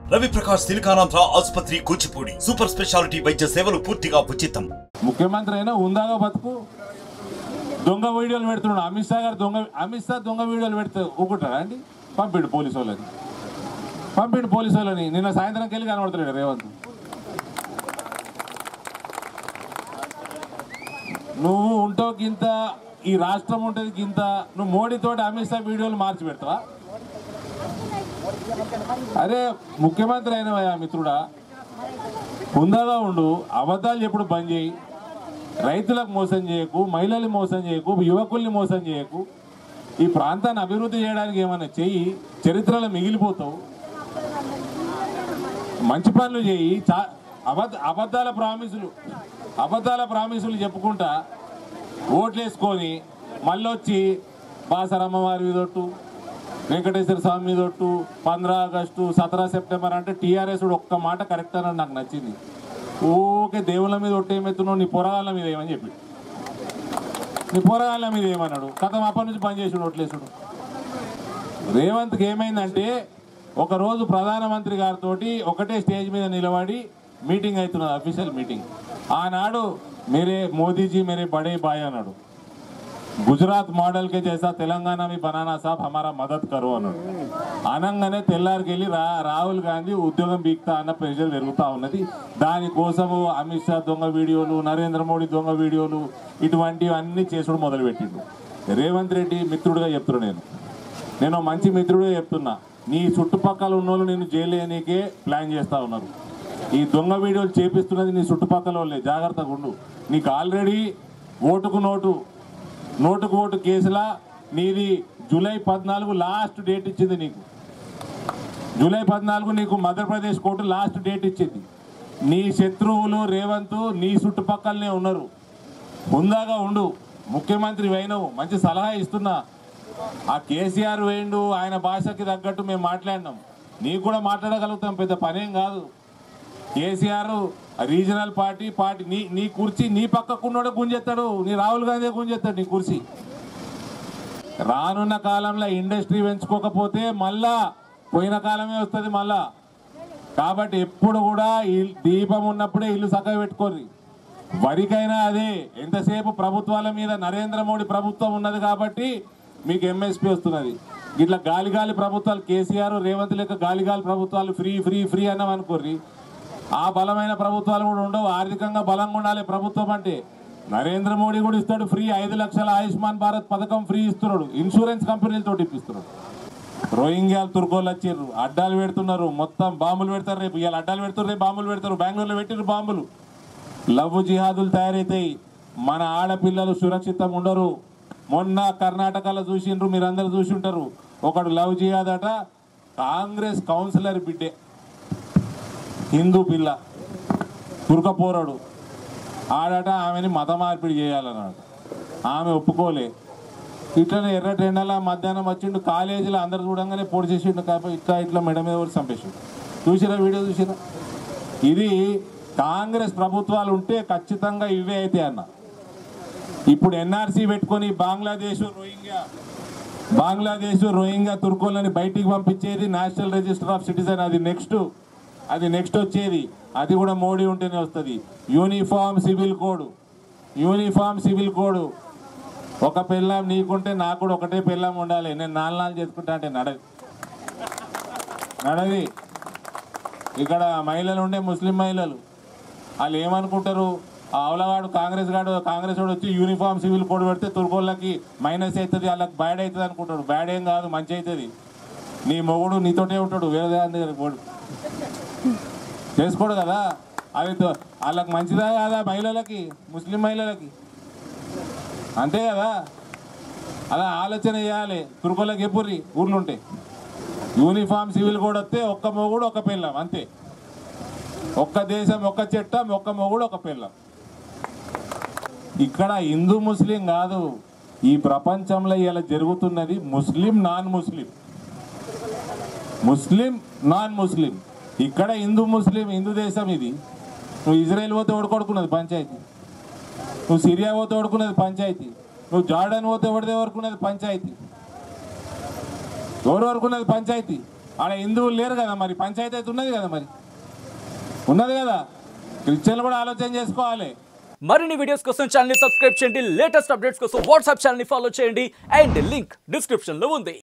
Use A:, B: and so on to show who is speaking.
A: రవి ప్రకాష్ సిలికానాంధ్ర ఆసుపత్రి Kuchipudi super speciality వైద్య సేవలు పూర్తిగా ఉచితం
B: ముఖ్యమంత్రి అయినా ఉందాగా బతుకు దొంగ వీడియోలు పెడుతున్నాడు అమిత్ షా గారు దొంగ అమిత్ షా దొంగ వీడియోలు పెడితే ఊకుంటారా అండి పంపిడు పోలీసు వాళ్ళని పంపిడు పోలీసు వాళ్ళని నిన్న సాయంత్రంకి వెళ్ళి కనబడుతున్నాడు రేవంత్ నువ్వు ఉంటావు గింత ఈ రాష్ట్రం ఉంటుంది గింత నువ్వు మోడీతోటి అమిత్ షా వీడియోలు మార్చి పెడతావా అరే ముఖ్యమంత్రి అయినవయ్యా మిత్రుడా హుందాగా ఉండు అబద్ధాలు ఎప్పుడు బంద్ చేయి రైతులకు మోసం చేయకు మహిళల్ని మోసం చేయకు యువకుల్ని మోసం చేయకు ఈ ప్రాంతాన్ని అభివృద్ధి చేయడానికి ఏమైనా చెయ్యి చరిత్రలో మిగిలిపోతావు మంచి పనులు చేయి చా అబద్ధ అబద్ధాల ప్రామిసులు అబద్ధాల ప్రామిసులు చెప్పుకుంటా ఓట్లేసుకొని మళ్ళీ వచ్చి బాసరమ్మ వారి మీదొట్టు వెంకటేశ్వర స్వామి మీదొట్టు పంద్రా ఆగస్టు సతరా సెప్టెంబర్ అంటే టీఆర్ఎస్ ఒక్క మాట కరెక్ట్ అని నాకు నచ్చింది ఓకే దేవుళ్ళ మీద ఒట్టేమెత్తున్నావు నీ పొరగాళ్ళ మీద ఏమని చెప్పి నీ పొరగాళ్ళ మీద ఏమన్నాడు కథం అప్పటి నుంచి పనిచేసాడు ఓట్లేసుడు రేవంత్కి ఏమైందంటే ఒక రోజు ప్రధానమంత్రి గారితో ఒకటే స్టేజ్ మీద నిలబడి మీటింగ్ అవుతున్నది అఫీషియల్ మీటింగ్ ఆనాడు మేరే మోదీజీ మేరే బడే బాయ్ అన్నాడు గుజరాత్ మోడల్ కే చేసా తెలంగాణ మీ బనానా సాబ్ హమారా మదత్ కరు అన్నాడు అనంగానే తెల్లారికి వెళ్ళి రా రాహుల్ గాంధీ ఉద్యోగం బీక్తా అన్న ప్రెషర్ పెరుగుతా ఉన్నది దానికోసము అమిత్ షా దొంగ వీడియోలు నరేంద్ర మోడీ దొంగ వీడియోలు ఇటువంటివన్నీ చేసుడు మొదలుపెట్టిండు రేవంత్ రెడ్డి మిత్రుడిగా చెప్తున్నా నేను నేను మంచి మిత్రుడే చెప్తున్నా నీ చుట్టుపక్కల ఉన్నోళ్ళు నేను జైలు వేయనీకే ప్లాన్ చేస్తా ఉన్నారు ఈ దొంగ వీడియోలు చేపిస్తున్నది నీ చుట్టుపక్కల వాళ్ళే జాగ్రత్తగా ఉండు నీకు ఆల్రెడీ ఓటుకు నోటు నోటుకు ఓటు కేసులా నీది జూలై పద్నాలుగు లాస్ట్ డేట్ ఇచ్చింది నీకు జూలై పద్నాలుగు నీకు మధ్యప్రదేశ్ కోర్టు లాస్ట్ డేట్ ఇచ్చింది నీ శత్రువులు రేవంత్ నీ చుట్టుపక్కలనే ఉన్నారు ముందాగా ఉండు ముఖ్యమంత్రి వేయనవు మంచి సలహా ఇస్తున్నా ఆ కేసీఆర్ వేయండు ఆయన భాషకి తగ్గట్టు మేము మాట్లాడినాం నీకు కూడా మాట్లాడగలుగుతాం పెద్ద పనేం కాదు కేసీఆర్ రీజనల్ పార్టీ పార్టీ నీ నీ కుర్చీ నీ పక్కకున్నోడే గుంజెత్తాడు నీ రాహుల్ గాంధీ గుంజెత్తాడు నీ కుర్చీ రానున్న కాలంలో ఇండస్ట్రీ పెంచుకోకపోతే మళ్ళా పోయిన కాలమే వస్తుంది మళ్ళా కాబట్టి ఎప్పుడు కూడా ఇల్- దీపం ఉన్నప్పుడే ఇల్లు చక్కగా పెట్టుకోర్రి వరికైనా అదే ఎంతసేపు ప్రభుత్వాల మీద నరేంద్ర మోడీ ప్రభుత్వం ఉన్నది కాబట్టి మీకు ఎంఎస్పీ వస్తున్నది ఇట్లా గాలి గాలి ప్రభుత్వాలు కేసీఆర్ రేవంత్ లెక్క గాలి గాలి ప్రభుత్వాలు ఫ్రీ ఫ్రీ ఫ్రీ అన్నాం అనుకోర్రి ఆ బలమైన ప్రభుత్వాలు కూడా ఉండవు ఆర్థికంగా బలంగా ఉండాలి ప్రభుత్వం అంటే నరేంద్ర మోడీ కూడా ఇస్తాడు ఫ్రీ ఐదు లక్షల ఆయుష్మాన్ భారత్ పథకం ఫ్రీ ఇస్తున్నాడు ఇన్సూరెన్స్ కంపెనీలతో ఇప్పిస్తున్నాడు రోహింగ్యాలు తుర్కోళ్ళు వచ్చిర్రు అడ్డాలు పెడుతున్నారు మొత్తం బాంబులు పెడతారు రేపు ఇవాళ అడ్డాలు పెడుతున్నారు రేపు బాంబులు పెడతారు బెంగళూరులో పెట్టిర్రు బాంబులు లవ్ జిహాదులు తయారైతాయి మన ఆడపిల్లలు సురక్షితం ఉండరు మొన్న కర్ణాటకలో చూసిండ్రు మీరందరూ చూసి ఉంటారు ఒకడు లవ్ జిహాద్ అట కాంగ్రెస్ కౌన్సిలర్ బిడ్డే హిందూ పిల్ల తుర్కపోరాడు ఆడట ఆమెని మత మార్పిడి చేయాలన్నాడు ఆమె ఒప్పుకోలే ఇట్లనే ఎర్ర టెండల మధ్యాహ్నం వచ్చిండు కాలేజీలో అందరు చూడంగానే పొడి చేసిండు కాబట్టి ఇట్లా ఇట్లా మెడ మీద కూడా చంపేసిండు చూసిరా వీడియో చూసిరా ఇది కాంగ్రెస్ ప్రభుత్వాలు ఉంటే ఖచ్చితంగా ఇవే అయితే అన్న ఇప్పుడు ఎన్ఆర్సీ పెట్టుకొని బంగ్లాదేశ్ రోహింగ్యా బంగ్లాదేశ్ రోహింగ్యా తుర్కోళ్ళని బయటికి పంపించేది నేషనల్ రిజిస్టర్ ఆఫ్ సిటిజన్ అది నెక్స్ట్ అది నెక్స్ట్ వచ్చేది అది కూడా మోడీ ఉంటేనే వస్తుంది uniform civil code uniform civil code ఒక పెళ్ళాం నీకుంటే నాకు కూడా ఒకటే పెళ్ళాం ఉండాలి నేను నాలుగు నాలుగు చేసుకుంటా అంటే నడది నడది ఇక్కడ మహిళలు ఉండే ముస్లిం మహిళలు వాళ్ళు ఏమనుకుంటారు ఆ అవలగాడు కాంగ్రెస్ గాడు కాంగ్రెస్ వాడు వచ్చి యూనిఫామ్ సివిల్ కోడ్ పెడితే తుర్కోళ్ళకి మైనస్ అవుతుంది వాళ్ళకి బ్యాడ్ అవుతుంది అనుకుంటాడు బ్యాడ్ ఏం కాదు మంచి అవుతుంది నీ మొగుడు నీతోటే ఉంటాడు వేరే దాని దగ్గర పోడు చేసుకోడు కదా అది తో- వాళ్ళకి మంచిదా కాదా మహిళలకి ముస్లిం మహిళలకి అంతే కదా అలా ఆలోచన చేయాలి తుర్కోళ్ళకి ఎప్పుర్రి ఊర్లుంటే యూనిఫామ్ సివిల్ కోడ్ వస్తే ఒక్క మొగుడు ఒక పిల్లం అంతే ఒక్క దేశం ఒక్క చట్టం ఒక్క మొగుడు ఒక పిల్లం ఇక్కడ హిందూ ముస్లిం కాదు ఈ ప్రపంచంలో ఇలా జరుగుతున్నది ముస్లిం నాన్ ముస్లిం ముస్లిం నాన్ ముస్లిం ఇక్కడ హిందూ ముస్లిం హిందూ దేశం ఇది నువ్వు ఇజ్రాయెల్ పోతే ఓడుకొడుకున్నది పంచాయతీ నువ్వు సిరియా పోతే ఓడుకున్నది పంచాయతీ నువ్వు జార్డన్ పోతే ఎవరిదే వరకున్నది పంచాయతీ ఎవరు వరకున్నది పంచాయతీ ఆడ హిందువులు లేరు కదా మరి పంచాయతీ అయితే ఉన్నది కదా మరి ఉన్నది కదా క్రిస్టియన్లు కూడా ఆలోచన చేసుకోవాలి
C: మరిన్ని వీడియోస్ కోసం ఛానల్ సబ్స్క్రైబ్ చేయండి లేటెస్ట్ అప్డేట్స్ కోసం వాట్సాప్ ఛానల్ ఫాలో చేయండి అండ్ లింక్ డిస్క్రిప్షన్ లో ఉంది